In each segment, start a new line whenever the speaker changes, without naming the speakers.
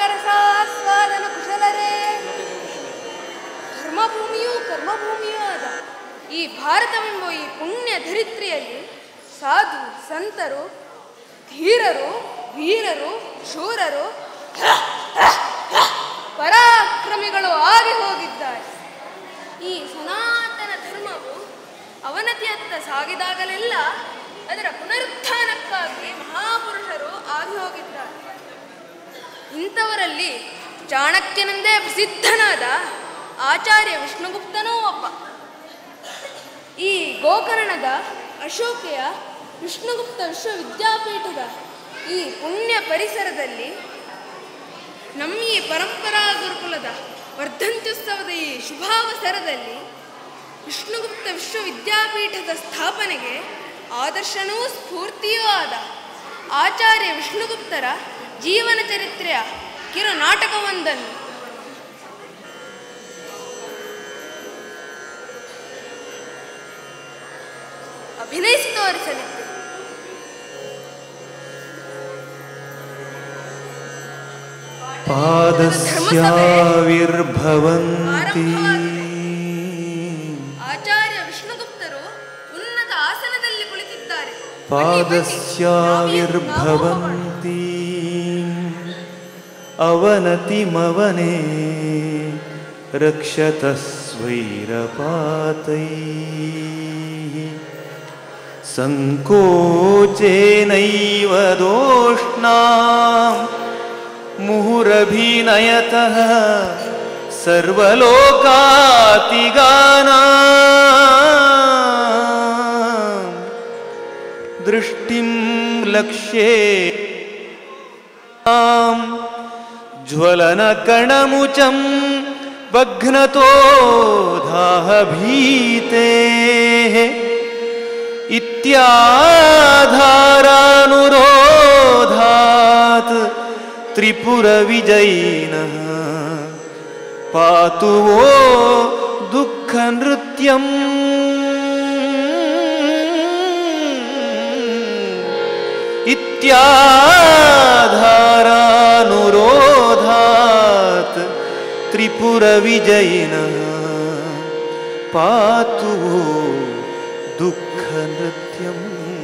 ರಸರಸಾಸ್ವಾದನ ಕುಶಲರೇ ಧರ್ಮಭೂಮಿಯೂ ಕರ್ಮಭೂಮಿಯೂ ಆದ ಈ ಭಾರತವೆಂಬ ಈ ಪುಣ್ಯ ಧರಿತ್ರಿಯಲ್ಲಿ ಸಾಧು ಸಂತರು ಧೀರರು ವೀರರು ಶೂರರು ಪರಾಕ್ರಮಿಗಳು ಆಗಿ ಹೋಗಿದ್ದಾರೆ ಈ ಸನಾತನ ಧರ್ಮವು ಅವನತಿಯತ್ತ ಸಾಗಿದಾಗಲೆಲ್ಲ ಅದರ ಪುನರುತ್ಥಾನಕ್ಕಾಗಿ ಮಹಾಪುರುಷರು ಆಗಿ ಹೋಗಿದ್ದಾರೆ ಇಂಥವರಲ್ಲಿ ಚಾಣಕ್ಯನೆಂದೇ ಪ್ರಸಿದ್ಧನಾದ ಆಚಾರ್ಯ ವಿಷ್ಣುಗುಪ್ತನೂ ಒಬ್ಬ ಈ ಗೋಕರ್ಣದ ಅಶೋಕೆಯ ವಿಷ್ಣುಗುಪ್ತ ವಿಶ್ವವಿದ್ಯಾಪೀಠದ ಈ ಪುಣ್ಯ ಪರಿಸರದಲ್ಲಿ ನಮ್ಮ ಈ ಪರಂಪರಾ ಗುರುಕುಲದ ವರ್ಧಂತ್ಯುತ್ಸವದ ಈ ಶುಭಾವಸರದಲ್ಲಿ ವಿಷ್ಣುಗುಪ್ತ ವಿಶ್ವವಿದ್ಯಾಪೀಠದ ಸ್ಥಾಪನೆಗೆ ಆದರ್ಶನೂ ಸ್ಫೂರ್ತಿಯೂ ಆದ ಆಚಾರ್ಯ ವಿಷ್ಣುಗುಪ್ತರ ಜೀವನ ಚರಿತ್ರೆಯ ಕಿರು ನಾಟಕವೊಂದನ್ನು ಅಭಿನಯಿಸಿ ತೋರಿಸಲಿತ್ತು
ಪಾದಸ್ಯಾವಿರ್ಭವಂತಿ
ಆಚಾರ್ಯ ವಿಷ್ಣುಗುಪ್ತರು ಉನ್ನತ ಆಸನದಲ್ಲಿ ಕುಳಿತಿದ್ದಾರೆ
ಪಾದಸ್ಯಾವಿರ್ಭವಂತಿ ಅವನತಿಮವನೆ ರಕ್ಷತಸ್ವೈರಪಾತೈ ಸಂಕೋಚೇನೈವ ದೋಷ್ಣಾ ಮುಹುರಭಿನಯತಃ ಸರ್ವಲೋಕಾತಿಗಾನಾ ದೃಷ್ಟಿಂ ಲಕ್ಷ್ಯೇ ಜ್ವಲನಕಣಮುಚಂ ಬಘ್ನತೋ ದಾಹಭೀತೆ ಇತ್ಯಾಧಾರಾನುರೋಧಾತ್ ತ್ರಿಪುರವಿಜಯಿನಃ ಪಾತು ವೋ ದುಃಖ ನೃತ್ಯಂ ಇತ್ಯಾಧಾರಾನುರೋಧಾತ್ ತ್ರಿಪುರವಿಜಯಿನಃ ಪಾತು ವೋ ದುಃಖ ನೃತ್ಯಂ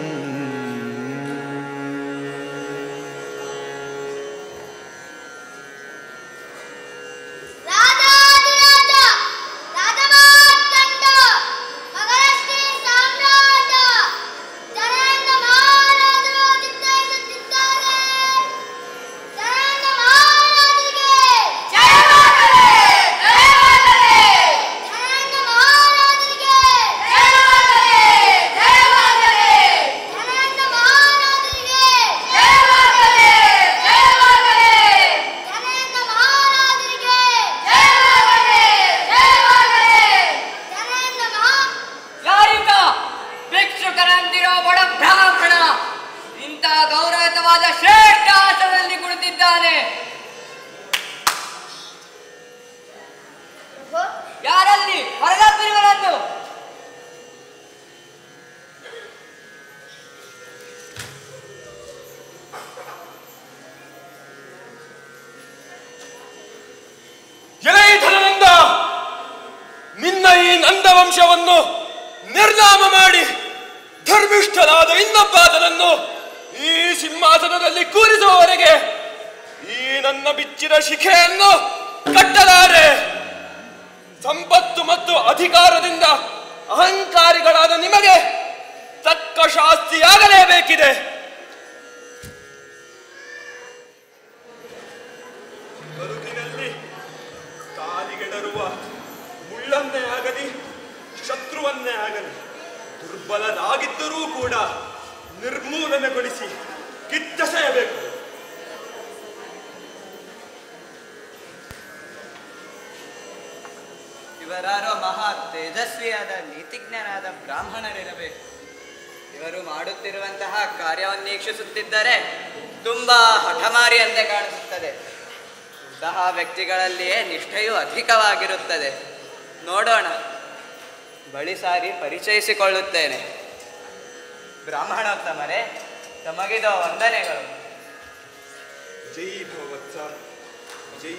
ರಾಜಾಧಿರಾಜ ರಾಜಮಾರ್ತಾಂಡ ಮಗರಶ್ರೀ ಸಾಮ್ರಾಟ ಜನೇಂದ್ರ ಮಹಾರಾಜರು ಚಿತ್ತೈಸುತ್ತಿದ್ದಾರೆ ಜನೇಂದ್ರ ಮಹಾರಾಜರಿಗೆ ಜಯವಾಗಲಿ ಜಯವಾಗಲಿ ಜನೇಂದ್ರ ಮಹಾರಾಜರಿಗೆ ಜಯವಾಗಲಿ ಜಯವಾಗಲಿ ಜನೇಂದ್ರ ಮಹಾರಾಜರಿಗೆ ಜಯವಾಗಲಿ ಜಯವಾಗಲಿ ಜನೇಂದ್ರ ಮಹಾರಾಜರಿಗೆ ಜಯವಾಗಲಿ ಜಯವಾಗಲಿ ಜನೇಂದ್ರ ಮಹಾ
ಯಾರಿಗ ಭಿಕ್ಷುಕರಂತಿರೋ ಬಡ ಬ್ರಾಹ್ಮಣ ಇಂಥ ಗೌರವಯುತವಾದ ಶ್ರೇಷ್ಠ ಆಸನದಲ್ಲಿ ಕುಳಿತಿದ್ದಾನೆ ಯಾರಲ್ಲಿ ಹೊರಗಪ್ಪಿರುವರನ್ನು
ಎಲೈ ಧನನಂದ ನಿನ್ನ ಈ ನಂದವಂಶವನ್ನು ನಿರ್ನಾಮ ಮಾಡಿ ಧರ್ಮಿಷ್ಠನಾದ ಇನ್ನೊಬ್ಬಾತನನ್ನು ಈ ಸಿಂಹಾಸನದಲ್ಲಿ ಕೂರಿಸುವವರೆಗೆ ಈ ನನ್ನ ಬಿಚ್ಚಿದ ಶಿಖೆಯನ್ನು ಕಟ್ಟಲಾರೆ ಸಂಪತ್ತು ಮತ್ತು ಅಧಿಕಾರದಿಂದ ಅಹಂಕಾರಿಗಳಾದ ನಿಮಗೆ ತಕ್ಕ ಶಾಸ್ತಿಯಾಗಲೇಬೇಕಿದೆ ಬದುಕಿನಲ್ಲಿ ಕಾಲಿಗೆಡರುವ ಮುಳ್ಳನ್ನೇ ಆಗಲಿ ಶತ್ರುವನ್ನೇ ಆಗಲಿ ದುರ್ಬಲನಾಗಿದ್ದರೂ ಕೂಡ ನಿರ್ಮೂಲನೆಗೊಳಿಸಿ ಕಿಚ್ಚಸೆಯಬೇಕು
ಇವರಾರೋ ಮಹಾ ತೇಜಸ್ವಿಯಾದ ನೀತಿಜ್ಞನಾದ ಬ್ರಾಹ್ಮಣರಿರಬೇಕು ಇವರು ಮಾಡುತ್ತಿರುವಂತಹ ಕಾರ್ಯವನ್ನೀಕ್ಷಿಸುತ್ತಿದ್ದರೆ ತುಂಬಾ ಹಠಮಾರಿಯಂತೆ ಕಾಣಿಸುತ್ತದೆ ಇಂತಹ ವ್ಯಕ್ತಿಗಳಲ್ಲಿಯೇ ನಿಷ್ಠೆಯು ಅಧಿಕವಾಗಿರುತ್ತದೆ ನೋಡೋಣ ಬಳಿ ಸಾರಿ ಪರಿಚಯಿಸಿಕೊಳ್ಳುತ್ತೇನೆ ಬ್ರಾಹ್ಮಣೋತ್ತಮರೇ ತಮಗಿದ ವಂದನೆಗಳು
ಜೈ ಭವತ್ಸ ಜೈ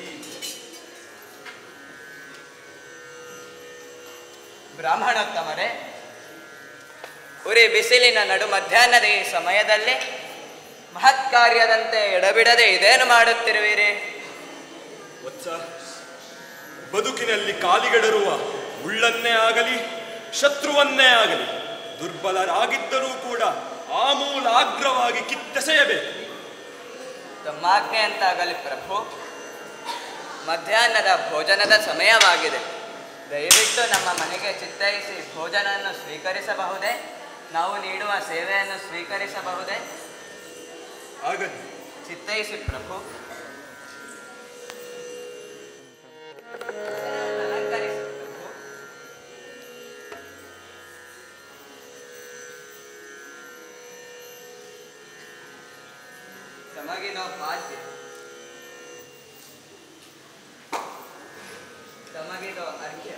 ಬ್ರಾಹ್ಮಣೋತ್ತಮರೇ ಉರಿ ಬಿಸಿಲಿನ ನಡು ಮಧ್ಯಾಹ್ನದ ಈ ಸಮಯದಲ್ಲಿ ಮಹತ್ ಕಾರ್ಯದಂತೆ ಎಡಬಿಡದೆ ಇದೇನು ಮಾಡುತ್ತಿರುವಿರಿ
ವತ್ಸ ಬದುಕಿನಲ್ಲಿ ಕಾಲಿಗೆಡರುವ ಮುಳ್ಳನ್ನೇ ಆಗಲಿ ಶತ್ರುವನ್ನೇ ಆಗಲಿ ದುರ್ಬಲರಾಗಿದ್ದರೂ ಕೂಡ ಆಮೂಲಾಗ್ರವಾಗಿ ಕಿತ್ತೆಸೆಯಬೇಕು
ತಮ್ಮಾಜ್ಞೆ ಅಂತಾಗಲಿ ಪ್ರಭು ಮಧ್ಯಾಹ್ನದ ಭೋಜನದ ಸಮಯವಾಗಿದೆ ದಯವಿಟ್ಟು ನಮ್ಮ ಮನೆಗೆ ಚಿತ್ತೈಸಿ ಭೋಜನವನ್ನು ಸ್ವೀಕರಿಸಬಹುದೇ ನಾವು ನೀಡುವ ಸೇವೆಯನ್ನು ಸ್ವೀಕರಿಸಬಹುದೇ
ಆಗಲಿ
ಚಿತ್ತೈಸಿ ಪ್ರಭು ಅಲಂಕರಿಸಿ ಪ್ರಭು ತಮಗಿನ ಪಾದ್ಯ ತಮಗಿನ ಅರ್ಘ್ಯ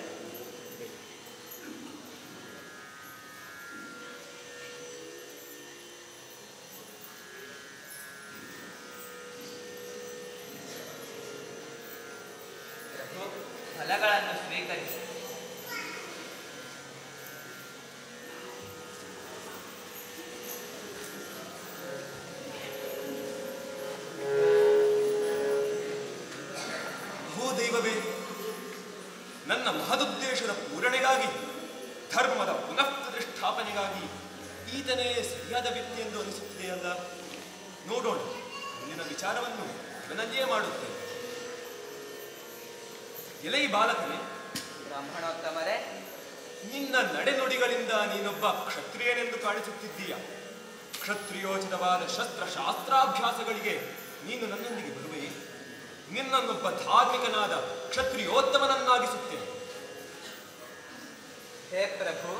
ಪ್ರಭು ಫಲಗಳನ್ನು ಸ್ವೀಕರಿಸಿ
ಹೋ ದೈವವೇ ನನ್ನ ಮಹದುದ್ದೇಶದ ಪೂರಣೆಗಾಗಿ ಧರ್ಮದ ಪುನಃ ಪ್ರತಿಷ್ಠಾಪನೆಗಾಗಿ ಈತನೇ ಸರಿಯಾದ ವ್ಯಕ್ತಿ ಎಂದು ಅನಿಸುತ್ತಿದೆಯಲ್ಲ ನೋಡೋಣ ಮುಂದಿನ ವಿಚಾರವನ್ನು ಇವನಲ್ಲಿಯೇ ಮಾಡುತ್ತೇನೆ ಎಲೈ ಬಾಲಕನೇ
ಬ್ರಾಹ್ಮಣೋತ್ತಮರೇ
ನಿನ್ನ ನಡೆನುಡಿಗಳಿಂದ ನೀನೊಬ್ಬ ಕ್ಷತ್ರಿಯನೆಂದು ಕಾಣಿಸುತ್ತಿದ್ದೀಯ ಕ್ಷತ್ರಿಯೋಚಿತವಾದ ಶಸ್ತ್ರ ಶಾಸ್ತ್ರಾಭ್ಯಾಸಗಳಿಗೆ ನೀನು ನನ್ನೊಂದಿಗೆ ಬರುವೆಯೇ ನಿನ್ನನ್ನೊಬ್ಬ ಧಾರ್ಮಿಕನಾದ ಕ್ಷತ್ರಿಯೋತ್ತಮನನ್ನಾಗಿಸುತ್ತೇನೆ
ಹೇ ಪ್ರಭು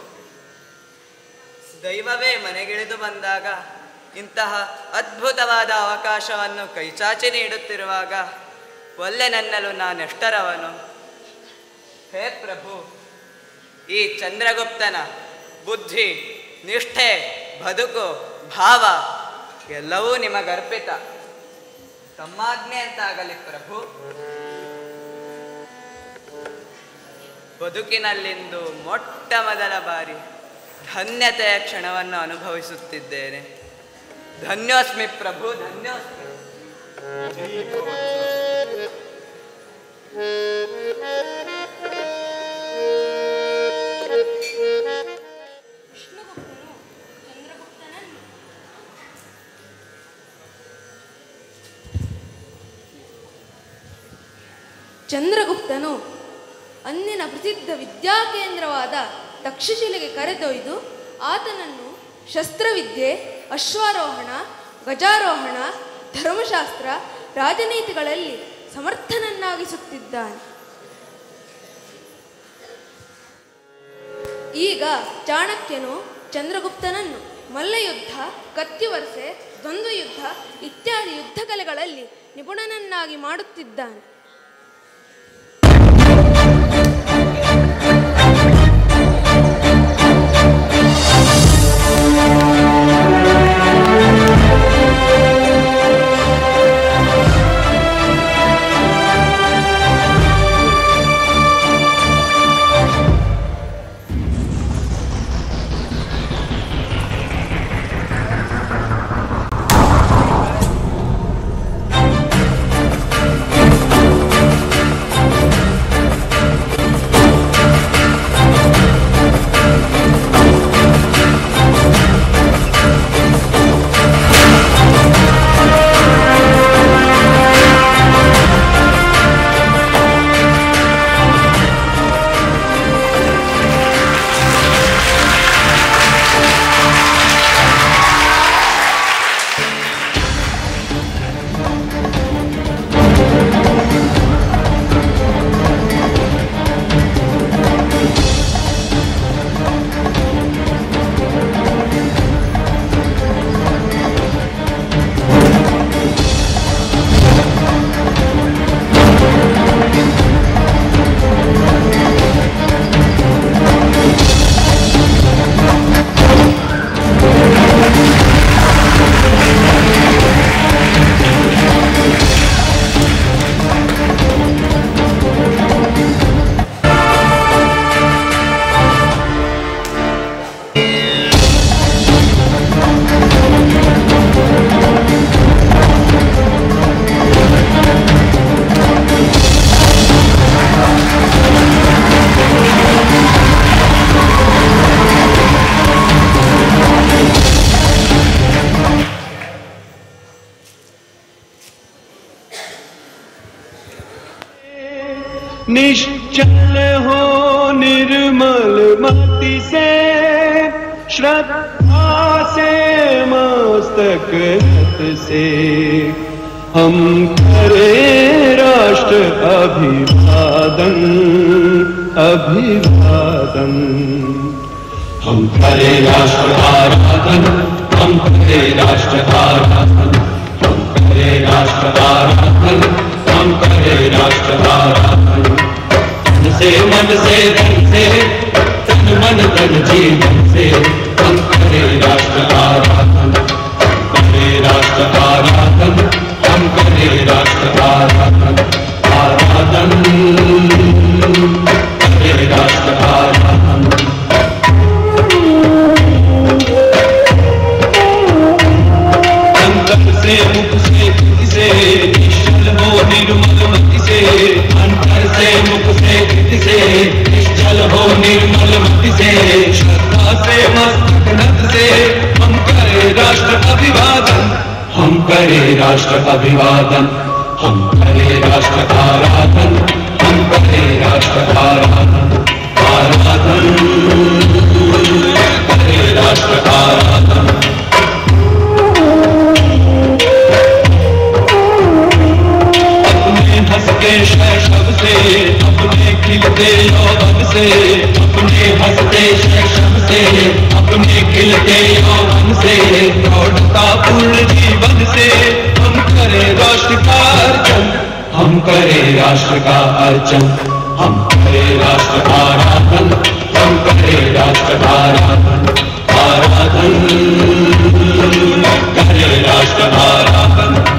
ದೈವವೇ ಮನೆಗಿಳಿದು ಬಂದಾಗ ಇಂತಹ ಅದ್ಭುತವಾದ ಅವಕಾಶವನ್ನು ಕೈಚಾಚಿ ನೀಡುತ್ತಿರುವಾಗ ಒಲ್ಲೆ ನನ್ನಲು ನಾನೆಷ್ಟರವನು ಹೇ ಪ್ರಭು ಈ ಚಂದ್ರಗುಪ್ತನ ಬುದ್ಧಿ ನಿಷ್ಠೆ ಬದುಕು ಭಾವ ಎಲ್ಲವೂ ನಿಮಗರ್ಪಿತ ತಮ್ಮಾಜ್ಞೆ ಅಂತಾಗಲಿ ಪ್ರಭು ಬದುಕಿನಲ್ಲಿಂದು ಮೊಟ್ಟ ಮೊದಲ ಬಾರಿ ಧನ್ಯತೆಯ ಕ್ಷಣವನ್ನು ಅನುಭವಿಸುತ್ತಿದ್ದೇನೆ ಧನ್ಯೋಸ್ಮಿ ಪ್ರಭು ಧನ್ಯೋಸ್ಮಿ
ವಿಷ್ಣುಗುಪ್ತನು ಚಂದ್ರಗುಪ್ತನನ್ನು ಚಂದ್ರಗುಪ್ತನು ಅಂದಿನ ಪ್ರಸಿದ್ಧ ವಿದ್ಯಾಕೇಂದ್ರವಾದ ತಕ್ಷಶಿಲೆಗೆ ಕರೆದೊಯ್ದು ಆತನನ್ನು ಶಸ್ತ್ರವಿದ್ಯೆ ಅಶ್ವಾರೋಹಣ ಗಜಾರೋಹಣ ಧರ್ಮಶಾಸ್ತ್ರ ರಾಜನೀತಿಗಳಲ್ಲಿ ಸಮರ್ಥನನ್ನಾಗಿಸುತ್ತಿದ್ದಾನೆ ಈಗ ಚಾಣಕ್ಯನು ಚಂದ್ರಗುಪ್ತನನ್ನು ಮಲ್ಲಯುದ್ಧ ಕತ್ತಿವರ್ಸೆ ದ್ವಂದ್ವಯುದ್ಧ ಇತ್ಯಾದಿ ಯುದ್ಧ ಕಲೆಗಳಲ್ಲಿ ನಿಪುಣನನ್ನಾಗಿ ಮಾಡುತ್ತಿದ್ದಾನೆ
ಧನ್ಯೋಸ್ಮಿ
निश्चल हो निर्मल मति से श्रद्धा से मस्तक रत से हम करें राष्ट्र अभिवादन अभिवादन हम करें राष्ट्र आराधन हम करें राष्ट्र आराधन हम करें राष्ट्र आराधन हम करें राष्ट्र आराधन तन से मन से धन से तन मन धन जीवन से हम करें राष्ट्र आराधन करें राष्ट्र आराधन हम करें राष्ट्र आराधन आराधन करें राष्ट्र आराधन अंतर से मुख से कृति से निश्चल हो निर्मल मति से अंतर से मुख से कृति से निश्चल हो निर्मल मति से श्रद्धा से मस्तक नत से हम करें राष्ट्र अभिवादन हम करें राष्ट्र अभिवादन हम करें राष्ट्र आराधन हम करें राष्ट्र आराधन आराधन करें राष्ट्र आराधन अपने हंस के शैशव से अपने खिलते यौवन से अपने हंसते शैशव से अपने खिलते यौवन से प्रौढ़ता पूर्ण जीवन से हम करें राष्ट्र का अर्चन हम करें राष्ट्र का अर्चन हम करें राष्ट्र आराधन हम करें राष्ट्र आराधन आराधन करें राष्ट्र आराधन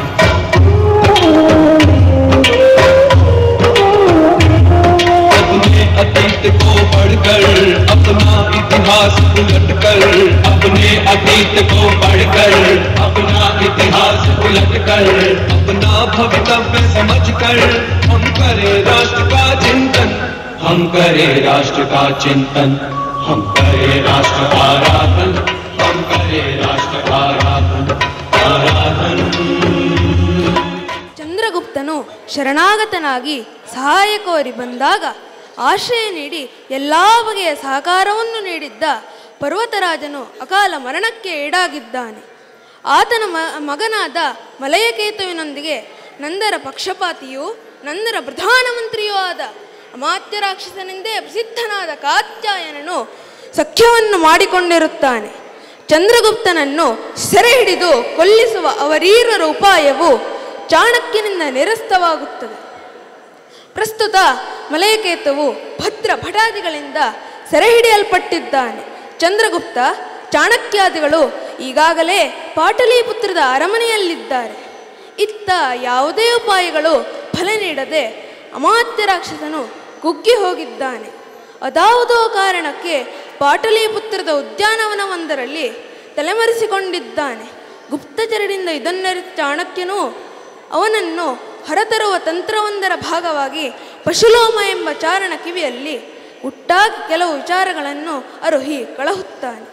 अपने अतीत को पढ़कर अपना इतिहास उलट कर अपने अतीत को पढ़कर अपना इतिहास उलट कर अपना भवितव्य समझ कर हम करें राष्ट्र का चिंतन हम करें राष्ट्र का चिंतन हम करें राष्ट्र आराधन हम करें राष्ट्र आराधन आराधन
ಚಂದ್ರಗುಪ್ತನು ಶರಣಾಗತನಾಗಿ ಸಹಾಯ ಕೋರಿ ಬಂದಾಗ ಆಶ್ರಯ ನೀಡಿ ಎಲ್ಲ ಬಗೆಯ ಸಹಕಾರವನ್ನು ನೀಡಿದ್ದ ಪರ್ವತರಾಜನು ಅಕಾಲ ಮರಣಕ್ಕೆ ಈಡಾಗಿದ್ದಾನೆ ಆತನ ಮ ಮಗನಾದ ಮಲಯಕೇತುವಿನೊಂದಿಗೆ ನಂದರ ಪಕ್ಷಪಾತಿಯೂ ನಂದರ ಪ್ರಧಾನಮಂತ್ರಿಯೂ ಆದ ಅಮಾತ್ಯ ರಾಕ್ಷಸನೆಂದೇ ಪ್ರಸಿದ್ಧನಾದ ಕಾತ್ಯಾಯನನು ಸಖ್ಯವನ್ನು ಮಾಡಿಕೊಂಡಿರುತ್ತಾನೆ ಚಂದ್ರಗುಪ್ತನನ್ನು ಸೆರೆ ಹಿಡಿದು ಕೊಲ್ಲಿಸುವ ಅವರೀರರ ಉಪಾಯವು ಚಾಣಕ್ಯನಿಂದ ನಿರಸ್ತವಾಗುತ್ತದೆ ಪ್ರಸ್ತುತ ಮಲಯಕೇತುವು ಭದ್ರ ಭಟಾದಿಗಳಿಂದ ಸೆರೆ ಹಿಡಿಯಲ್ಪಟ್ಟಿದ್ದಾನೆ ಚಂದ್ರಗುಪ್ತ ಚಾಣಕ್ಯಾದಿಗಳು ಈಗಾಗಲೇ ಪಾಟಲಿಪುತ್ರದ ಅರಮನೆಯಲ್ಲಿದ್ದಾರೆ ಇತ್ತ ಯಾವುದೇ ಉಪಾಯಗಳು ಫಲ ನೀಡದೆ ಅಮಾತ್ಯ ರಾಕ್ಷಸನು ಕುಗ್ಗಿ ಹೋಗಿದ್ದಾನೆ ಅದಾವುದೋ ಕಾರಣಕ್ಕೆ ಪಾಟಲಿಪುತ್ರದ ಉದ್ಯಾನವನವೊಂದರಲ್ಲಿ ತಲೆಮರೆಸಿಕೊಂಡಿದ್ದಾನೆ ಗುಪ್ತಚರರಿಂದ ಇದನ್ನರಿತ ಚಾಣಕ್ಯನು ಅವನನ್ನು ಹೊರತರುವ ತಂತ್ರವೊಂದರ ಭಾಗವಾಗಿ ಪಶುಲೋಮ ಎಂಬ ಚಾರಣ ಕಿವಿಯಲ್ಲಿ ಹುಟ್ಟಾಗಿ ಕೆಲವು ವಿಚಾರಗಳನ್ನು ಅರುಹಿ ಕಳಹುತ್ತಾನೆ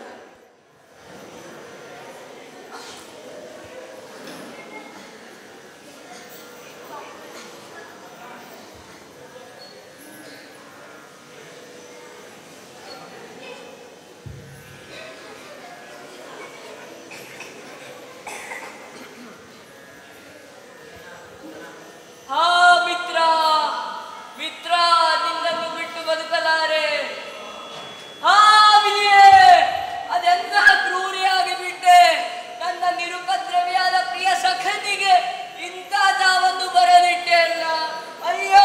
ಹಾ ಮಿತ್ರ ಮಿತ್ರ ನಿನ್ನನ್ನು ಬಿಟ್ಟು ಬದುಕಲಾರೆ ಹಾ ವಿಲಿಯೇ ಅದೆಂತಹ ಕ್ರೂರಿಯಾಗಿ ಬಿಟ್ಟೆ ನನ್ನ ನಿರುಪದ್ರವಿಯಾದ ಪ್ರಿಯ ಸಖನಿಗೆ ಇಂಥ ತಾವೊಂದು ಬರಲಿಟ್ಟೆ ಅಲ್ಲ ಅಯ್ಯೋ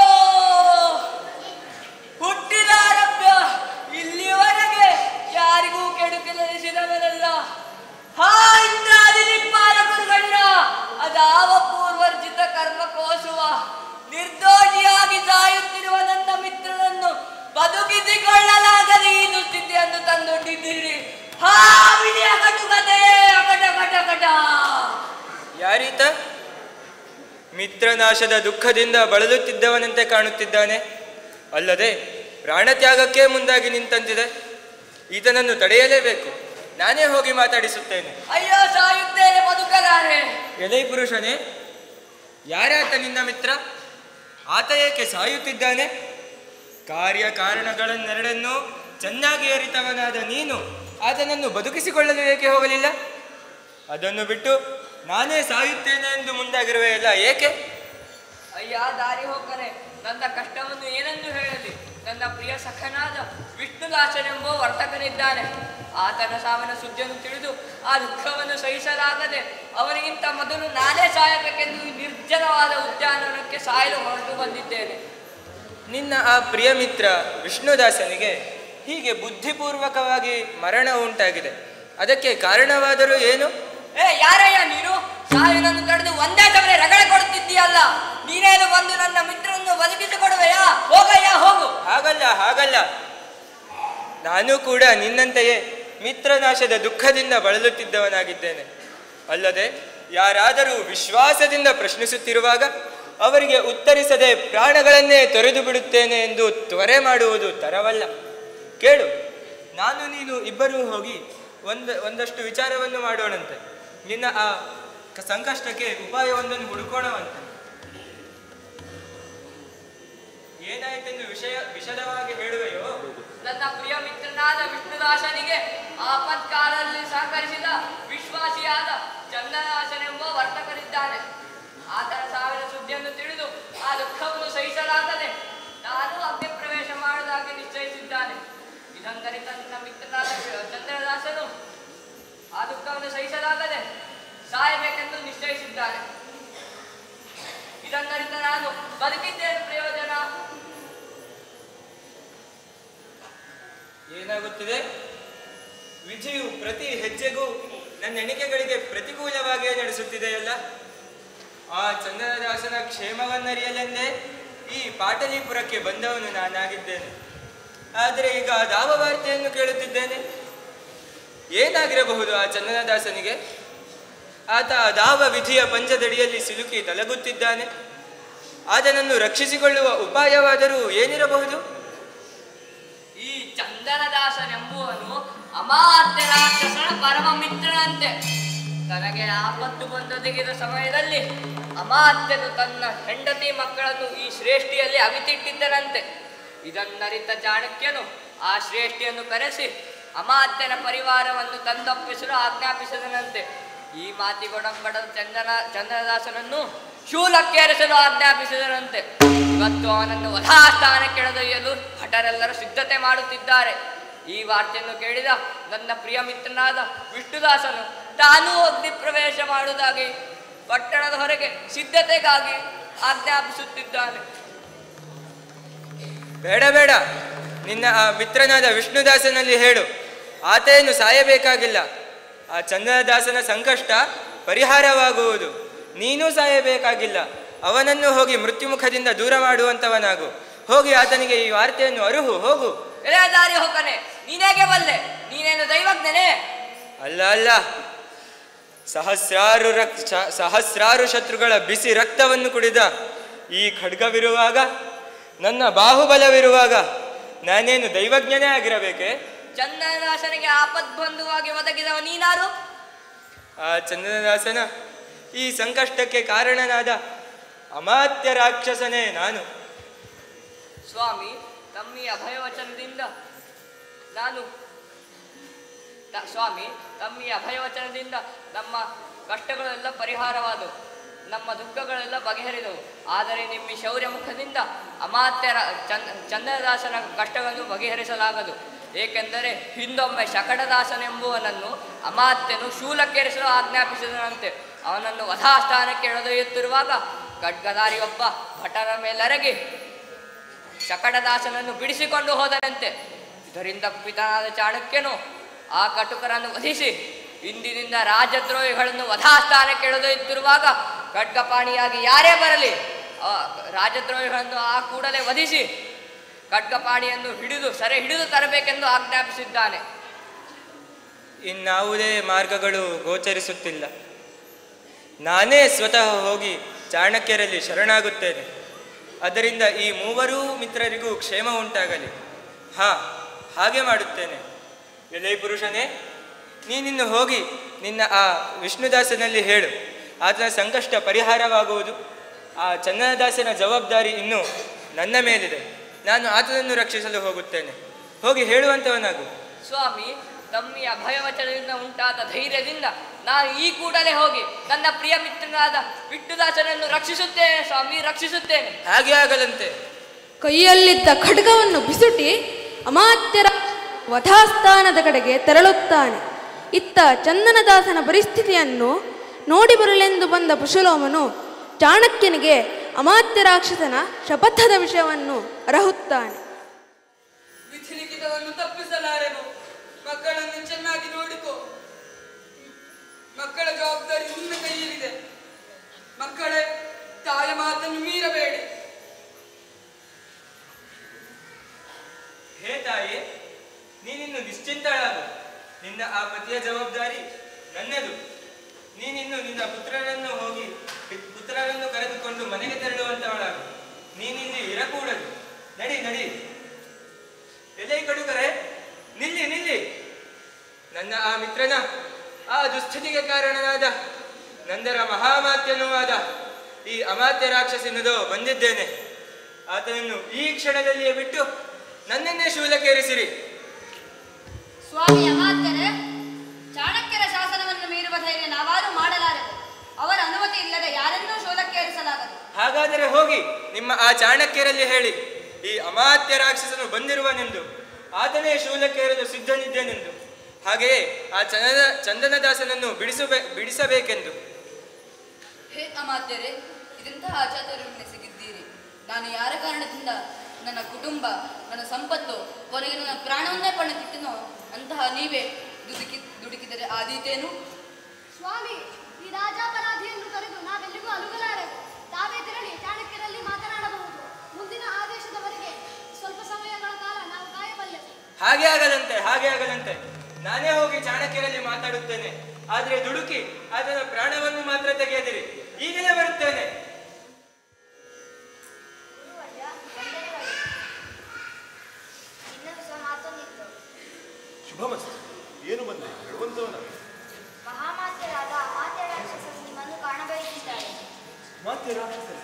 ಹುಟ್ಟಿದ ಆರಭ್ಯ ಇಲ್ಲಿಯವರೆಗೆ ಯಾರಿಗೂ ಕೆಡುಕಲೆನಿಸಿದವನಲ್ಲ ಹಾ ಇಂದ್ರಾದಿ ನಿಪ್ಪಾದ ಗುರುಗಣ್ಣ ಅದಾವ ಪೂರ್ವರ್ಜಿತ ಕರ್ಮ ಕೋಸುವ ನಿರ್ದೋಷಿಯಾಗಿ ಸಾಯುತ್ತಿರುವ ನನ್ನ ಮಿತ್ರನನ್ನು ಬದುಕಿಸಿಕೊಳ್ಳಲಾಗದೆ ಈ ದುಸ್ಥಿತಿಯನ್ನು ತಂದೊಡ್ಡಿದ್ದೀರಿ ಹಾ ವಿಧಿಯ ಕಟುಕತೆ ಅಕಟ ಕಟ ಕಟ
ಯಾರೀತ ಮಿತ್ರನಾಶದ ದುಃಖದಿಂದ ಬಳಲುತ್ತಿದ್ದವನಂತೆ ಕಾಣುತ್ತಿದ್ದಾನೆ ಅಲ್ಲದೆ ಪ್ರಾಣತ್ಯಾಗಕ್ಕೆ ಮುಂದಾಗಿ ನಿಂತಂತಿದೆ ಈತನನ್ನು ತಡೆಯಲೇಬೇಕು ನಾನೇ ಹೋಗಿ ಮಾತಾಡಿಸುತ್ತೇನೆ
ಅಯ್ಯೋ ಸಾಯುತ್ತೇನೆ ಬದುಕಲಾರೆ
ಎಲೈ ಪುರುಷನೇ ಯಾರಾತ ನಿನ್ನ ಮಿತ್ರ ಆತ ಏಕೆ ಸಾಯುತ್ತಿದ್ದಾನೆ ಕಾರ್ಯ ಕಾರಣಗಳನ್ನೆರಡನ್ನೂ ಚೆನ್ನಾಗಿ ಅರಿತವನಾದ ನೀನು ಅದನನ್ನು ಬದುಕಿಸಿಕೊಳ್ಳಲು ಏಕೆ ಹೋಗಲಿಲ್ಲ ಅದನ್ನು ಬಿಟ್ಟು ನಾನೇ ಸಾಯುತ್ತೇನೆ ಎಂದು ಮುಂದಾಗಿರುವೆಯಲ್ಲ ಏಕೆ
ಅಯ್ಯ ದಾರಿ ಹೋಗನೆ ನನ್ನ ಕಷ್ಟವನ್ನು ಏನೆಂದು ಹೇಳಲಿ ನನ್ನ ಪ್ರಿಯ ಸಖನಾದ ವಿಷ್ಣುದಾಸನೆಂಬ ವರ್ತಕನಿದ್ದಾನೆ ಆತನ ಸಾವಿನ ಸುದ್ದಿಯನ್ನು ತಿಳಿದು ಆ ದುಃಖವನ್ನು ಸಹಿಸಲಾಗದೆ ಅವನಿಗಿಂತ ಮೊದಲು ನಾನೇ ಸಾಯಬೇಕೆಂದು ಈ ನಿರ್ಜನವಾದ ಉದ್ಯಾನವನಕ್ಕೆ ಸಾಯಲು ಹೊರಟು ಬಂದಿದ್ದೇನೆ
ನಿನ್ನ ಆ ಪ್ರಿಯ ಮಿತ್ರ ವಿಷ್ಣುದಾಸನಿಗೆ ಹೀಗೆ ಬುದ್ಧಿಪೂರ್ವಕವಾಗಿ ಮರಣ ಉಂಟಾಗಿದೆ ಅದಕ್ಕೆ ಕಾರಣವಾದರೂ ಏನು
ಏ ಯಾರಯ್ಯ ನೀನು ಸಾವಿನನ್ನು ತಡೆದು ಒಂದೇ ತವರೆ ರಗಳೆ ಕೊಡುತ್ತಿದ್ದೀಯಲ್ಲ ನೀನೇನು ಬಂದು ನನ್ನ ಮಿತ್ರನನ್ನು ಬದುಕಿಸಿಕೊಡುವೆಯಾ ಹೋಗಯ್ಯ ಹೋಗು
ಹಾಗಲ್ಲ ಹಾಗಲ್ಲ ನಾನು ಕೂಡ ನಿನ್ನಂತೆಯೇ ಮಿತ್ರನಾಶದ ದುಃಖದಿಂದ ಬಳಲುತ್ತಿದ್ದವನಾಗಿದ್ದೇನೆ ಅಲ್ಲದೆ ಯಾರಾದರೂ ವಿಶ್ವಾಸದಿಂದ ಪ್ರಶ್ನಿಸುತ್ತಿರುವಾಗ ಅವರಿಗೆ ಉತ್ತರಿಸದೆ ಪ್ರಾಣಗಳನ್ನೇ ತೊರೆದು ಬಿಡುತ್ತೇನೆ ಎಂದು ತ್ವರೆ ಮಾಡುವುದು ತರವಲ್ಲ ಕೇಳು ನಾನು ನೀನು ಇಬ್ಬರೂ ಹೋಗಿ ಒಂದು ಒಂದಷ್ಟು ವಿಚಾರವನ್ನು ಮಾಡೋಣಂತೆ ನಿನ್ನ ಆ ಕ- ಸಂಕಷ್ಟಕ್ಕೆ ಉಪಾಯವೊಂದನ್ನು ಹುಡುಕೋಣವಂತೆ ಏನಾಯಿತೆಂದು ವಿಷಯ ವಿಶದವಾಗಿ ಹೇಳುವೆಯೋ
ನನ್ನ ಪ್ರಿಯ ಮಿತ್ರನಾದ ವಿಷ್ಣುದಾಸನಿಗೆ ಆಪತ್ಕಾಲದಲ್ಲಿ ಸಹಕರಿಸಿದ ವಿಶ್ವಾಸಿಯಾದ ಚಂದನಾಶನೆಂಬ ವರ್ತಕರಿದ್ದಾನೆ ಆತನ ಸಾವಿನ ಸುದ್ದಿಯನ್ನು ತಿಳಿದು ಆ ದುಃಖವನ್ನು ಸಹಿಸಲಾಗದೆ ನಾನು ಅಗ್ನಿ ಪ್ರವೇಶ ಮಾಡುವುದಾಗಿ ನಿಶ್ಚಯಿಸಿದ್ದಾನೆ ಇದೊಂದರಿಂದ ನನ್ನ ಮಿತ್ರನಾದ ಚಂದ್ರದಾಸನು ಆ ದುಃಖವನ್ನು ಸಹಿಸಲಾಗದೆ ಸಾಯಬೇಕೆಂದು ನಿಶ್ಚಯಿಸಿದ್ದಾನೆ ಇದೊಂದರಿಂದ ನಾನು ಬದುಕಿದ್ದೇನೆ ಪ್ರಯೋಜನ
ಏನಾಗುತ್ತಿದೆ ವಿಧಿಯು ಪ್ರತಿ ಹೆಜ್ಜೆಗೂ ನನ್ನ ಎಣಿಕೆಗಳಿಗೆ ಪ್ರತಿಕೂಲವಾಗಿಯೇ ನಡೆಸುತ್ತಿದೆಯಲ್ಲ ಆ ಚಂದ್ರದಾಸನ ಕ್ಷೇಮವನ್ನರಿಯಲೆಂದೇ ಈ ಪಾಟಲಿಪುರಕ್ಕೆ ಬಂದವನು ನಾನಾಗಿದ್ದೇನೆ ಆದರೆ ಈಗ ದಾವ ವಾರ್ತೆಯನ್ನು ಕೇಳುತ್ತಿದ್ದೇನೆ ಏನಾಗಿರಬಹುದು ಆ ಚಂದನದಾಸನಿಗೆ ಆತ ಆ ದಾವ ವಿಧಿಯ ಪಂಚದಡಿಯಲ್ಲಿ ಸಿಲುಕಿ ತಲಗುತ್ತಿದ್ದಾನೆ ಆತನನ್ನು ರಕ್ಷಿಸಿಕೊಳ್ಳುವ ಉಪಾಯವಾದರೂ ಏನಿರಬಹುದು
ಈ ಚಂದನದಾಸನೆಂಬುವನು ಅಮಾತ್ಯ ರಾಕ್ಷಸನ ಪರಮ ಮಿತ್ರನಂತೆ ತನಗೆ ಆಪತ್ತು ಬಂದೊದಗಿದ ಸಮಯದಲ್ಲಿ ಅಮಾತ್ಯನು ತನ್ನ ಹೆಂಡತಿ ಮಕ್ಕಳನ್ನು ಈ ಶ್ರೇಷ್ಠಿಯಲ್ಲಿ ಅವಿತಿಟ್ಟಿದ್ದನಂತೆ ಇದನ್ನರಿತ ಚಾಣಕ್ಯನು ಆ ಶ್ರೇಷ್ಠಿಯನ್ನು ಕರೆಸಿ ಅಮಾತ್ಯನ ಪರಿವಾರವನ್ನು ತಂದೊಪ್ಪಿಸಲು ಆಜ್ಞಾಪಿಸಿದನಂತೆ ಈ ಮಾತಿಗೊಡಂಬಡ ಚಂದನ ಚಂದ್ರದಾಸನನ್ನು ಶೂಲಕ್ಕೇರಿಸಲು ಆಜ್ಞಾಪಿಸಿದನಂತೆ ಇವತ್ತು ಅವನನ್ನು ವಧಾಸ್ಥಾನಕ್ಕೆ ಎಳೆದೊಯ್ಯಲು ಭಟರೆಲ್ಲರೂ ಸಿದ್ಧತೆ ಮಾಡುತ್ತಿದ್ದಾರೆ ಈ ವಾರ್ತೆಯನ್ನು ಕೇಳಿದ ನನ್ನ ಪ್ರಿಯ ಮಿತ್ರನಾದ ವಿಷ್ಣುದಾಸನು ತಾನೂ ಅಗ್ನಿ ಪ್ರವೇಶ ಮಾಡುವುದಾಗಿ ಪಟ್ಟಣದ ಹೊರಗೆ ಸಿದ್ಧತೆಗಾಗಿ ಆಜ್ಞಾಪಿಸುತ್ತಿದ್ದಾನೆ
ಬೇಡ ಬೇಡ ನಿನ್ನ ಆ ಮಿತ್ರನಾದ ವಿಷ್ಣುದಾಸನಲ್ಲಿ ಹೇಳು ಆತೇನು ಸಾಯಬೇಕಾಗಿಲ್ಲ ಆ ಚಂದ್ರದಾಸನ ಸಂಕಷ್ಟ ಪರಿಹಾರವಾಗುವುದು ನೀನೂ ಸಾಯಬೇಕಾಗಿಲ್ಲ ಅವನನ್ನು ಹೋಗಿ ಮೃತ್ಯುಮುಖದಿಂದ ದೂರ ಮಾಡುವಂತವನಾಗು ಹೋಗಿ ಆತನಿಗೆ ಈ ವಾರ್ತೆಯನ್ನು ಅರುಹು ಹೋಗು
ಎಲೆ ದಾರಿ ಹೋಗನೆ ನೀನೇಗೆ ಬಲ್ಲೆ ನೀನೇನು ದೈವಜ್ಞನೇ
ಅಲ್ಲ ಅಲ್ಲ ಸಹಸ್ರಾರು ರಕ್ ಶ- ಸಹಸ್ರಾರು ಶತ್ರುಗಳ ಬಿಸಿ ರಕ್ತವನ್ನು ಕುಡಿದ ಈ ಖಡ್ಗವಿರುವಾಗ ನನ್ನ ಬಾಹುಬಲವಿರುವಾಗ ನಾನೇನು ದೈವಜ್ಞನೇ ಆಗಿರಬೇಕೆ
ಚಂದನದಾಸನಿಗೆ ಆಪದ್ಬಂಧುವಾಗಿ ಒದಗಿದವ ನೀನಾರು
ಆ ಚಂದ್ರದಾಸನ ಈ ಸಂಕಷ್ಟಕ್ಕೆ ಕಾರಣನಾದ ಅಮಾತ್ಯ ರಾಕ್ಷಸನೇ ನಾನು
ಸ್ವಾಮಿ ತಮ್ಮಿ ಅಭಯವಚನದಿಂದ ನಾನು ತ- ಸ್ವಾಮಿ ತಮ್ಮಿ ಅಭಯವಚನದಿಂದ ನಮ್ಮ ಕಷ್ಟಗಳೆಲ್ಲ ಪರಿಹಾರವಾದವು ನಮ್ಮ ದುಃಖಗಳೆಲ್ಲ ಬಗೆಹರಿದವು ಆದರೆ ನಿಮ್ಮ ಈ ಶೌರ್ಯ ಮುಖದಿಂದ ಅಮಾತ್ಯರ ಚಂದ ಚಂದ್ರದಾಸನ ಕಷ್ಟಗಳನ್ನು ಬಗೆಹರಿಸಲಾಗದು ಏಕೆಂದರೆ ಹಿಂದೊಮ್ಮೆ ಶಕಟದಾಸನೆಂಬುವನನ್ನು ಅಮಾತ್ಯನು ಶೂಲಕ್ಕೇರಿಸಲು ಆಜ್ಞಾಪಿಸಿದನಂತೆ ಅವನನ್ನು ವಧಾಸ್ಥಾನಕ್ಕೆ ಎಳೆದೊಯ್ಯುತ್ತಿರುವಾಗ ಖಡ್ಗದಾರಿಯೊಬ್ಬ ಭಟರ ಮೇಲೆರಗಿ ಶಕಟದಾಸನನ್ನು ಬಿಡಿಸಿಕೊಂಡು ಹೋದನಂತೆ ಇದರಿಂದ ಕುಪಿತನಾದ ಚಾಣಕ್ಯನು ಆ ಕಟುಕರನ್ನು ವಧಿಸಿ ಇಂದಿನಿಂದ ರಾಜದ್ರೋಹಿಗಳನ್ನು ವಧಾಸ್ಥಾನಕ್ಕೆ ಎಳೆದೊಯ್ಯುತ್ತಿರುವಾಗ ಖಡ್ಗಪಾಣಿಯಾಗಿ ಯಾರೇ ಬರಲಿ ಆ ರಾಜದ್ರೋಹಿಗಳನ್ನು ಆ ಕೂಡಲೇ ವಧಿಸಿ ಖಡ್ಗಪಾಣಿಯನ್ನು ಹಿಡಿದು ಸೆರೆ ಹಿಡಿದು ತರಬೇಕೆಂದು ಆಜ್ಞಾಪಿಸಿದ್ದಾನೆ
ಇನ್ನಾವುದೇ ಮಾರ್ಗಗಳು ಗೋಚರಿಸುತ್ತಿಲ್ಲ ನಾನೇ ಸ್ವತಃ ಹೋಗಿ ಚಾಣಕ್ಯರಲ್ಲಿ ಶರಣಾಗುತ್ತೇನೆ ಅದರಿಂದ ಈ ಮೂವರೂ ಮಿತ್ರರಿಗೂ ಕ್ಷೇಮ ಉಂಟಾಗಲಿ ಹಾ ಹಾಗೆ ಮಾಡುತ್ತೇನೆ ಎಲೆ ಪುರುಷನೇ ನೀನಿನ್ನು ಹೋಗಿ ನಿನ್ನ ಆ ವಿಷ್ಣುದಾಸನಲ್ಲಿ ಹೇಳು ಆತನ ಸಂಕಷ್ಟ ಪರಿಹಾರವಾಗುವುದು ಆ ಚನ್ನದಾಸನ ಜವಾಬ್ದಾರಿ ಇನ್ನು ನನ್ನ ಮೇಲಿದೆ ನಾನು ಆತನನ್ನು ರಕ್ಷಿಸಲು ಹೋಗುತ್ತೇನೆ ಹೋಗಿ ಹೇಳುವಂತವನಾಗು
ಸ್ವಾಮಿ ತಮ್ಮಿ ಅಭಯವಚನದಿಂದ ಉಂಟಾದ ಧೈರ್ಯದಿಂದ ನಾನು ಈ ಕೂಡಲೇ ಹೋಗಿ ನನ್ನ ಪ್ರಿಯ ಮಿತ್ರನಾದ ವಿಷ್ಣುದಾಸನನ್ನು ರಕ್ಷಿಸುತ್ತೇನೆ ಸ್ವಾಮಿ ರಕ್ಷಿಸುತ್ತೇನೆ
ಹಾಗೆ ಆಗದಂತೆ
ಕೈಯಲ್ಲಿದ್ದ ಖಡ್ಗವನ್ನು ಬಿಸುಟಿ ಅಮಾತ್ಯರ ವಧಾಸ್ಥಾನದ ಕಡೆಗೆ ತೆರಳುತ್ತಾನೆ ಇತ್ತ ಚಂದನದಾಸನ ಪರಿಸ್ಥಿತಿಯನ್ನು ನೋಡಿ ಬರಲೆಂದು ಬಂದ ಪುಷಲೋಮನು ಚಾಣಕ್ಯನಿಗೆ ಅಮಾತ್ಯ ರಾಕ್ಷಸನ ಶಪಥದ ವಿಷಯವನ್ನು ಅರಹುತ್ತಾನೆ
ವಿಧಿಲಿಖಿತವನ್ನು ತಪ್ಪಿಸಲಾರೆನು ಮಕ್ಕಳನ್ನು ಚೆನ್ನಾಗಿ ನೋಡಿಕೋ ಮಕ್ಕಳ ಜವಾಬ್ದಾರಿ ನಿನ್ನ ಕೈಯಲ್ಲಿದೆ ಮಕ್ಕಳೇ ತಾಯ ಮಾತನ್ನು ಮೀರಬೇಡಿ
ಹೇ ತಾಯಿ ನೀನಿನ್ನು ನಿಶ್ಚಿಂತಳಾಗು ನಿನ್ನ ಆ ಪತಿಯ ಜವಾಬ್ದಾರಿ ನನ್ನದು ನೀನಿನ್ನು ನಿನ್ನ ಪುತ್ರರನ್ನು ಹೋಗಿ ಪಿ- ಪುತ್ರರನ್ನು ಕರೆದುಕೊಂಡು ಮನೆಗೆ ತೆರಳುವಂತವಳಾಗು ನೀನಿಲ್ಲಿ ಇರಕೂಡದು ನಡಿ ನಡಿ ಎಲೆ ಕಡುಕರೆ ನಿಲ್ಲಿ ನಿಲ್ಲಿ ನನ್ನ ಆ ಮಿತ್ರನ ಆ ದುಸ್ಥಿತಿಗೆ ಕಾರಣನಾದ ನಂದರ ಮಹಾಮಾತ್ಯನೂ ಆದ ಈ ಅಮಾತ್ಯ ರಾಕ್ಷಸಿನದು ಬಂದಿದ್ದೇನೆ ಆತನನ್ನು ಈ ಕ್ಷಣದಲ್ಲಿಯೇ ಬಿಟ್ಟು ನನ್ನನ್ನೇ ಶೂಲಕ್ಕೇರಿಸಿರಿ
ಸ್ವಾಮಿ ಅಮಾತ್ಯರೇ ಚಾಣಕ್ಯರ ಶಾಸನವನ್ನು ಮೀರುವ ಧೈರ್ಯ ನಾವಾರು ಮಾಡಲಾರೆವು ಅವರ ಅನುಮತಿ ಇಲ್ಲದೆ ಯಾರನ್ನೂ ಶೋಧಕ್ಕೇರಿಸಲಾಗದು
ಹಾಗಾದರೆ ಹೋಗಿ ನಿಮ್ಮ ಆ ಚಾಣಕ್ಯರಲ್ಲಿ ಹೇಳಿ ಈ ಅಮಾತ್ಯ ರಾಕ್ಷಸನು ಬಂದಿರುವನೆಂದು ಆತನೇ ಶೂಲಕ್ಕೇರಲು ಸಿದ್ಧನಿದ್ದೇನೆಂದು ಹಾಗೆಯೇ ಆ ಚಂದನ ಚಂದನದಾಸನನ್ನು ಬಿಡಿಸಬೇ ಬಿಡಿಸಬೇಕೆಂದು
ಹೇ ಅಮಾತ್ಯರೇ ಇದೆಂತಹ ಅಚಾತುರ್ಯವೆನಿಸಿಗಿದ್ದೀರಿ ನಾನು ಯಾರ ಕಾರಣದಿಂದ ನನ್ನ ಕುಟುಂಬ ನನ್ನ ಸಂಪತ್ತು ಕೊನೆಗೆ ನನ್ನ ಪ್ರಾಣವನ್ನೇ ಪಣಕ್ಕಿಟ್ಟನೋ ಅಂತಹ ನೀವೇ ದುಡುಕಿ ದುಡುಕಿದರೆ ಆದೀತೇನು
ಸ್ವಾಮಿ ಈ ರಾಜಾಪರಾಧಿಯನ್ನು ಕರೆದು ನಾವೆಲ್ಲಿಗೂ ಅಲುಗಲಾರೆವು ತಾವೇ ತೆರಳಿ ಚಾಣಕ್ಯರಲ್ಲಿ ಮಾತನಾಡಬಹುದು ಮುಂದಿನ ಆದೇಶದವರೆಗೆ ಸ್ವಲ್ಪ ಸಮಯಗಳ ಕಾಲ ನಾವು ಕಾಯಬಲ್ಲೆವು
ಹಾಗೆ ಆಗದಂತೆ ಹಾಗೆ ಆಗದಂತೆ ನಾನೇ ಹೋಗಿ ಚಾಣಕ್ಯರಲ್ಲಿ ಮಾತಾಡುತ್ತೇನೆ ಆದ್ರೆ ದುಡುಕಿ ಅದರ ಪ್ರಾಣವನ್ನು ಮಾತ್ರ ತೆಗೆಯದಿರಿ ಈಗಲೇ ಬರುತ್ತೇನೆ
ಇನ್ನೊಂದು ಸಹ ಮಾತೊಂದಿತ್ತು
ಶುಭಮಸ್ತು ಏನು ಬಂದೆ ಹೇಳುವಂತವನ
ಮಹಾಮಾತ್ಯರಾದ ಅಮಾತ್ಯ ರಾಕ್ಷಸರು ನಿಮ್ಮನ್ನು ಕಾಣಬಯಸಿದ್ದಾರೆ
ಮಾತೆ ರಾಕ್ಷಸರೇ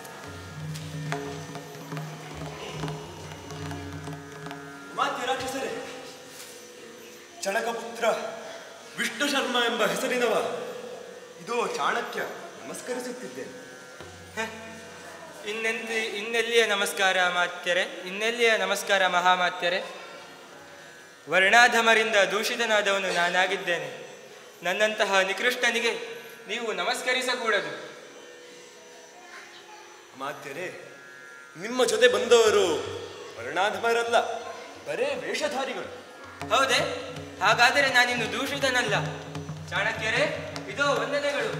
ಮಾತೆ ರಾಕ್ಷಸರೇ ಚಣಕಪುತ್ರ ವಿಷ್ಣು ಶರ್ಮ ಎಂಬ ಹೆಸರಿನವ ಇದೋ ಚಾಣಕ್ಯ ನಮಸ್ಕರಿಸುತ್ತಿದ್ದೇನೆ
ಹ. ಇನ್ನೆಲ್ಲಿ ಇನ್ನೆಲ್ಲಿಯ ನಮಸ್ಕಾರ ಮಾತ್ಯರೆ ಇನ್ನೆಲ್ಲಿಯ ನಮಸ್ಕಾರ ಮಹಾಮಾತ್ಯರೆ ವರ್ಣಾಧಮರಿಂದ ದೂಷಿತನಾದವನು ನಾನಾಗಿದ್ದೇನೆ ನನ್ನಂತಹ ನಿಕೃಷ್ಟನಿಗೆ ನೀವು ನಮಸ್ಕರಿಸಕೂಡದು
ಮಾತ್ಯರೇ ನಿಮ್ಮ ಜೊತೆ ಬಂದವರು ವರ್ಣಾಧಮರಲ್ಲ ಬರೇ ವೇಷಧಾರಿಗಳು
ಹೌದೇ ಹಾಗಾದರೆ ನಾನಿನ್ನು ದೂಷಿತನಲ್ಲ ಚಾಣಕ್ಯರೇ ಇದೋ ವಂದನೆಗಳು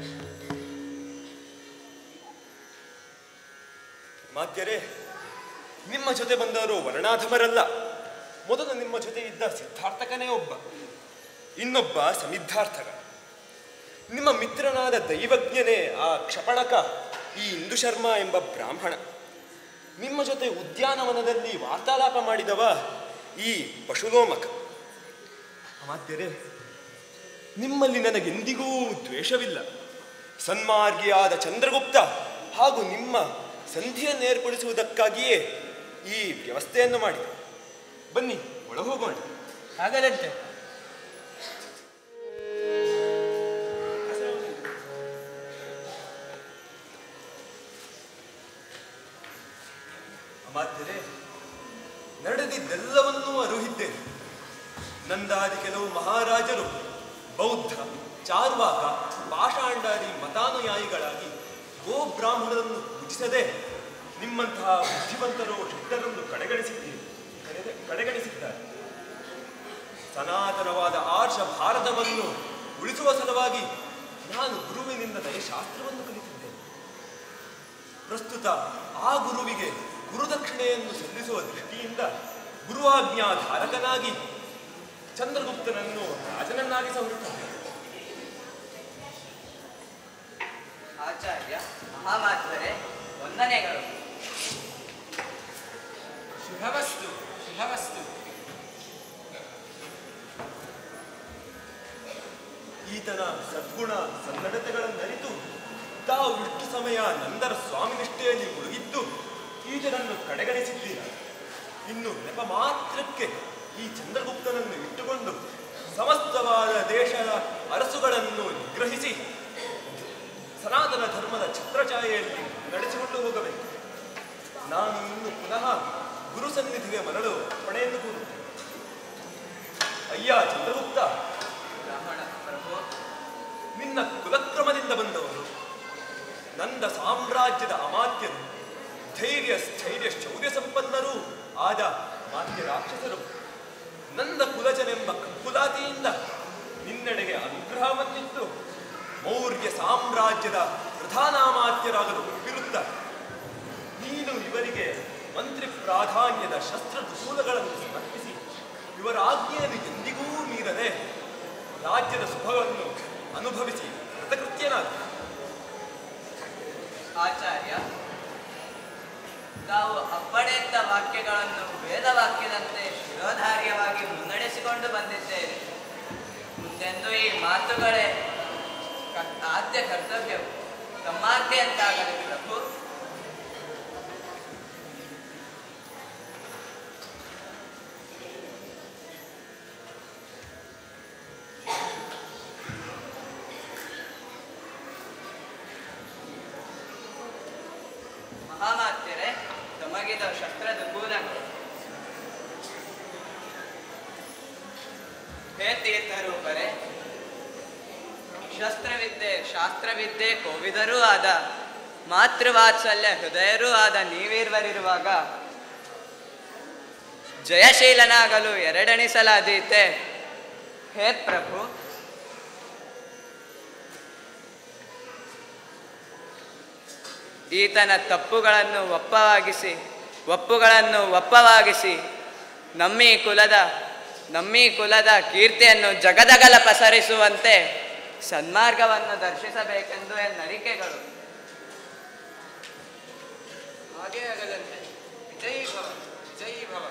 ಮಾತ್ಯರೇ ನಿಮ್ಮ ಜೊತೆ ಬಂದವರು ವರ್ಣಾಧಮರಲ್ಲ ಮೊದಲು ನಿಮ್ಮ ಜೊತೆ ಇದ್ದ ಸಿದ್ಧಾರ್ಥಕನೇ ಒಬ್ಬ ಇನ್ನೊಬ್ಬ ಸಮಿದ್ಧಾರ್ಥಕ ನಿಮ್ಮ ಮಿತ್ರನಾದ ದೈವಜ್ಞನೇ ಆ ಕ್ಷಪಣಕ ಈ ಇಂದು ಶರ್ಮ ಎಂಬ ಬ್ರಾಹ್ಮಣ ನಿಮ್ಮ ಜೊತೆ ಉದ್ಯಾನವನದಲ್ಲಿ ವಾರ್ತಾಲಾಪ ಮಾಡಿದವ ಈ ಪಶುಲೋಮಕ ಮಾತ್ಯರೇ ನಿಮ್ಮಲ್ಲಿ ನನಗೆಂದಿಗೂ ದ್ವೇಷವಿಲ್ಲ ಸನ್ಮಾರ್ಗಿಯಾದ ಚಂದ್ರಗುಪ್ತ ಹಾಗೂ ನಿಮ್ಮ ಸಂಧಿಯನ್ನು ಏರ್ಪಡಿಸುವುದಕ್ಕಾಗಿಯೇ ಈ ವ್ಯವಸ್ಥೆಯನ್ನು ಮಾಡಿದೆ ಬನ್ನಿ ಒಳ ಹೋಗೋಣ
ಆಗದಂತೆ
ಅಮಾತ್ಯರೇ ನಡೆದಿದ್ದೆಲ್ಲವನ್ನೂ ಅರುಹಿದ್ದೇನೆ ನಂದಾದಿ ಕೆಲವು ಮಹಾರಾಜರು ಬೌದ್ಧ ಚಾರ್ವಾಕ ಪಾಷಾಂಡಾದಿ ಮತಾನುಯಾಯಿಗಳಾಗಿ ಗೋ ಬ್ರಾಹ್ಮಣರನ್ನು ಪೂಜಿಸದೆ ನಿಮ್ಮಂತಹ ಬುದ್ಧಿವಂತರು ಶಕ್ತರನ್ನು ಕಡೆಗಣಿಸಿದ್ದೀರಿ ಕಡೆಗ- ಕಡೆಗಣಿಸಿದ್ದಾರೆ ಸನಾತನವಾದ ಆರ್ಷ ಭಾರತವನ್ನು ಉಳಿಸುವ ಸಲುವಾಗಿ ನಾನು ಗುರುವಿನಿಂದ ಶಾಸ್ತ್ರವನ್ನು ಕಲಿತಿದ್ದೇನೆ ಪ್ರಸ್ತುತ ಆ ಗುರುವಿಗೆ ಗುರುದಕ್ಷಿಣೆಯನ್ನು ಸಲ್ಲಿಸುವ ದೃಷ್ಟಿಯಿಂದ ಗುರುವಾಜ್ಞಾಧಾರಕನಾಗಿ ಚಂದ್ರಗುಪ್ತನನ್ನು ರಾಜನನ್ನಾಗಿಸ ಹೊರಟಿದ್ದೇನೆ
ಆಚಾರ್ಯ ಮಹಾಮಾತ್ವರೇ ವಂದನೆಗಳು
ಶುಭವಸ್ತು ಶುಭವಸ್ತು
ಈತನ ಸದ್ಗುಣ ಸನ್ನಡತೆಗಳನ್ನರಿತು ತಾವು ಇಷ್ಟು ಸಮಯ ನಂದರ ಸ್ವಾಮಿ ನಿಷ್ಠೆಯಲ್ಲಿ ಮುಳುಗಿದ್ದು ಈತನನ್ನು ಕಡೆಗಣಿಸಿದ್ದೀರ ಇನ್ನು ನೆಪ ಮಾತ್ರಕ್ಕೆ ಈ ಚಂದ್ರಗುಪ್ತನನ್ನು ಇಟ್ಟುಕೊಂಡು ಸಮಸ್ತವಾದ ದೇಶದ ಅರಸುಗಳನ್ನು ನಿಗ್ರಹಿಸಿ ಸನಾತನ ಧರ್ಮದ ಛತ್ರಛಾಯೆಯಲ್ಲಿ ನಡೆಸಿಕೊಂಡು ಹೋಗಬೇಕು ನಾನು ಇನ್ನು ಪುನಃ ಗುರು ಸನ್ನಿಧಿಗೆ ಮರಳು ಪಡೆಯನ್ನು ಕೂರುತ್ತೇನೆ ಅಯ್ಯ ಚಂದ್ರಗುಪ್ತ ನಿನ್ನ ಕುಲಕ್ರಮದಿಂದ ಬಂದವರು ನಂದ ಸಾಮ್ರಾಜ್ಯದ ಅಮಾತ್ಯರು ಧೈರ್ಯ ಸ್ಥೈರ್ಯ ಶೌರ್ಯ ಸಂಪನ್ನರೂ ಆದ ಮಾತ್ಯ ರಾಕ್ಷಸರು ನಂದ ಕುಲಜನೆಂಬ ಕಪ್ಪುಲಾತಿಯಿಂದ ನಿನ್ನೆಡೆಗೆ ಅನುಗ್ರಹವನ್ನಿತ್ತು ಮೌರ್ಯ ಸಾಮ್ರಾಜ್ಯದ ಪ್ರಧಾನಾಮಾತ್ಯರಾಗಲು ವಿರುದ್ಧ ನೀನು ಇವರಿಗೆ ಮಂತ್ರಿ ಪ್ರಾಧಾನ್ಯದ ಶಸ್ತ್ರ ದುಸೂಲಗಳನ್ನು ಸಮರ್ಪಿಸಿ ಇವರ ಆಜ್ಞೆಯನ್ನು ಎಂದಿಗೂ ಮೀರದೆ ರಾಜ್ಯದ ಸುಖವನ್ನು ಅನುಭವಿಸಿ ಕೃತಕೃತ್ಯನಾದ
ಆಚಾರ್ಯ ತಾವು ಅಪ್ಪಣೆಯಿಂದ ವಾಕ್ಯಗಳನ್ನು ವೇದವಾಕ್ಯದಂತೆ ಶಿರೋಧಾರ್ಯವಾಗಿ ಮುನ್ನಡೆಸಿಕೊಂಡು ಬಂದಿದ್ದೇವೆ ಮುಂದೆಂದು ಈ ಮಾತುಗಳೇ ಕ- ಆದ್ಯ ಕರ್ತವ್ಯವು ತಮ್ಮಾಜ್ಞೆಯಂತಾಗಲಿ ಪ್ರಭು ಮಹಾಮಾತ್ಯರೇ ತಮಗಿದ ಶಸ್ತ್ರದ ಕೂಲಗಳು ಹೇ ತೀರ್ಥರೂಪರೇ ಶಸ್ತ್ರವಿದ್ಯೆ ಶಾಸ್ತ್ರವಿದ್ಯೆ ಕೋವಿದರೂ ಆದ ಮಾತೃವಾತ್ಸಲ್ಯ ಹೃದಯರೂ ಆದ ನೀವಿರುವರಿರುವಾಗ ಜಯಶೀಲನಾಗಲು ಎರಡೆಣಿಸಲಾದೀತೆ ಹೇ ಪ್ರಭು ಈತನ ತಪ್ಪುಗಳನ್ನು ಒಪ್ಪವಾಗಿಸಿ ಒಪ್ಪುಗಳನ್ನು ಒಪ್ಪವಾಗಿಸಿ ನಮ್ಮಿ ಕುಲದ ನಮ್ಮಿ ಕುಲದ ಕೀರ್ತಿಯನ್ನು ಜಗದಗಲ ಪಸರಿಸುವಂತೆ ಸನ್ಮಾರ್ಗವನ್ನು ದರ್ಶಿಸಬೇಕೆಂದು ಎನ್ನರಿಕೆಗಳು
ಹಾಗೇ ಆಗದಂತೆ ವಿಜಯೀ ಭವ ವಿಜಯೀ ಭವ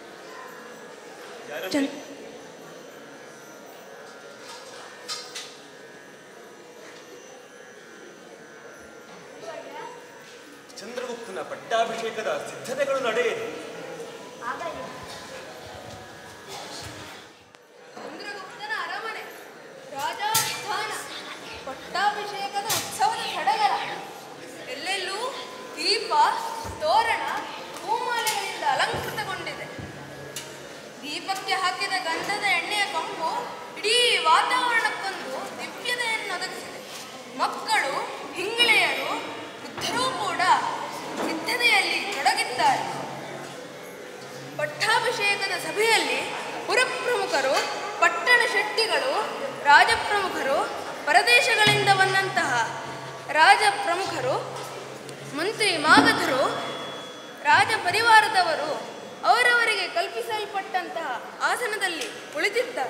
ಚನ್
ಚಂದ್ರಗುಪ್ತನ ಪಟ್ಟಾಭಿಷೇಕದ ಸಿದ್ಧತೆಗಳು ನಡೆಯಿತು
ಚಂದ್ರಗುಪ್ತನ ಅರಮನೆ ರಾಜಾಸ್ಥಾನ ಪಟ್ಟಾಭಿಷೇಕದ ಉತ್ಸವದ ಸಡಗರ ಎಲ್ಲೆಲ್ಲೂ ದೀಪ ತೋರಣ ಹೂಮಾಲೆಗಳಿಂದ ಅಲಂಕೃತಗೊಂಡಿದೆ ದೀಪಕ್ಕೆ ಹಾಕಿದ ಗಂಧದ ಎಣ್ಣೆಯ ಕಂಪು ಇಡೀ ವಾತಾವರಣಕ್ಕೊಂದು ದಿವ್ಯತೆಯನ್ನು ಒದಗಿಸಿದೆ ಮಕ್ಕಳು ಹಿಂಗಳೆಯರು ವೃದ್ಧರೂ ಕೂಡ ಸಿದ್ಧತೆಯಲ್ಲಿ ತೊಡಗಿದ್ದಾರೆ ಪಟ್ಟಾಭಿಷೇಕದ ಸಭೆಯಲ್ಲಿ ಪುರಪ್ರಮುಖರು ಪಟ್ಟಣ ಶೆಟ್ಟಿಗಳು ರಾಜಪ್ರಮುಖರು ಪರದೇಶಗಳಿಂದ ಬಂದಂತಹ ರಾಜ ಪ್ರಮುಖರು ಮಂತ್ರಿ ಮಾಗಧರು ರಾಜ ಪರಿವಾರದವರು ಅವರವರಿಗೆ ಕಲ್ಪಿಸಲ್ಪಟ್ಟಂತಹ ಆಸನದಲ್ಲಿ ಕುಳಿತಿದ್ದಾರೆ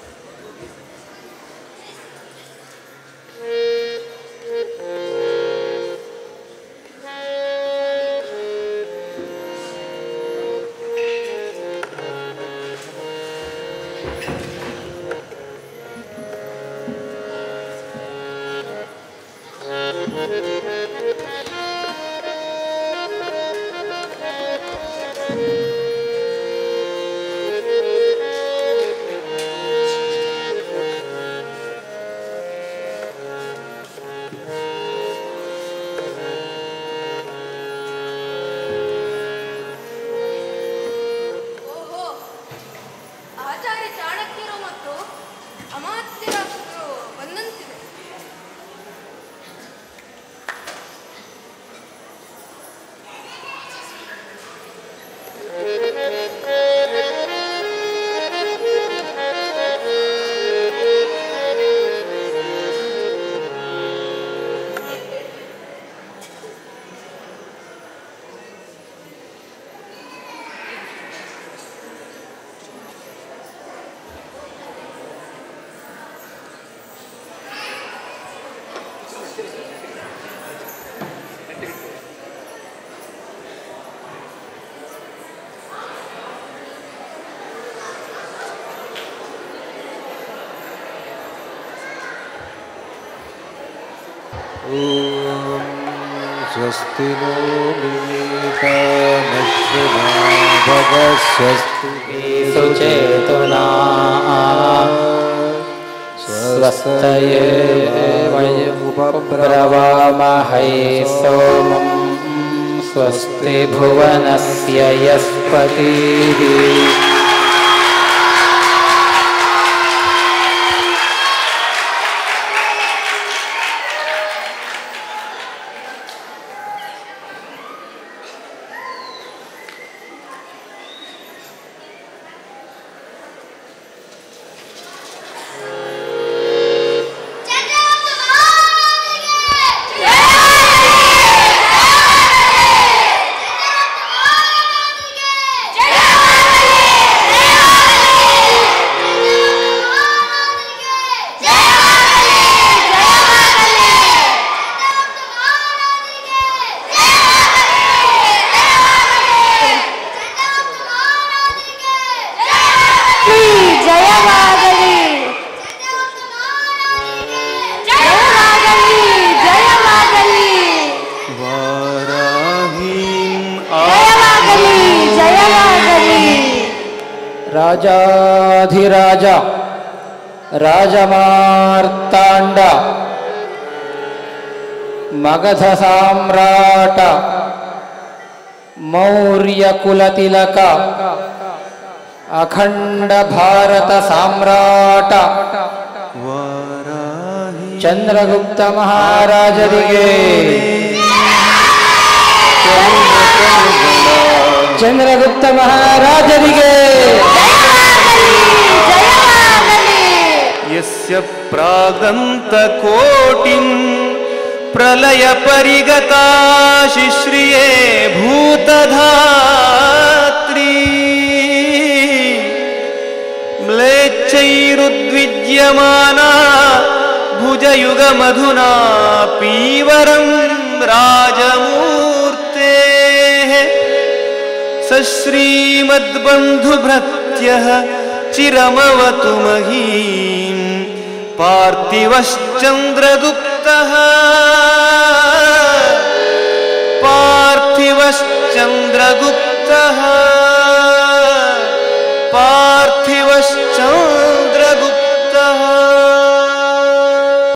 ಓಹೋ ಆಚಾರ್ಯ ಚಾಣಕ್ಯರು ಮತ್ತು ಅಮಾತ್ಯರು ಬಂದಂತಿದೆ
ॐ स्वस्ति नो मिमीतामश्विना भग स्वस्ति
सुचेतना स्वस्तये वयमुपब्रवामहै सोमं स्वस्ति भुवनस्य यस्पतिः
ಜಯವಾಗಲಿ ಜಯವಾಗಲಿ ಜಯವಾಗಲಿ
वाराहीं
ಜಯವಾಗಲಿ ಜಯವಾಗಲಿ
ರಾಜಾಧಿರಾಜ ರಾಜಮಾರ್ತಾಂಡ ಮಗಧ ಸಾಮ್ರಾಟ ಮೌರ್ಯ ಕುಲತಿಲಕ ಅಖಂಡ ಭಾರತ ಸಾಮ್ರಾಟ ಚಂದ್ರಗುಪ್ತ ಮಹಾರಾಜರಿಗೆ ಚಂದ್ರಗುಪ್ತ ಮಹಾರಾಜರಿಗೆ
यस्य प्रागन्तकोटिं प्रलयपरिगता शिश्रिये भूतधात्री म्लेच्छैरुद्विज्यमाना भुजयुगमधुना पीवरं राजमूर्तेः स श्रीमद्बन्धुभृत्यः चिरमवतु महीम् पार्थिवश्चन्द्रगुप्तः पार्थिवश्चन्द्रगुप्तः पार्थिवश्चन्द्रगुप्तः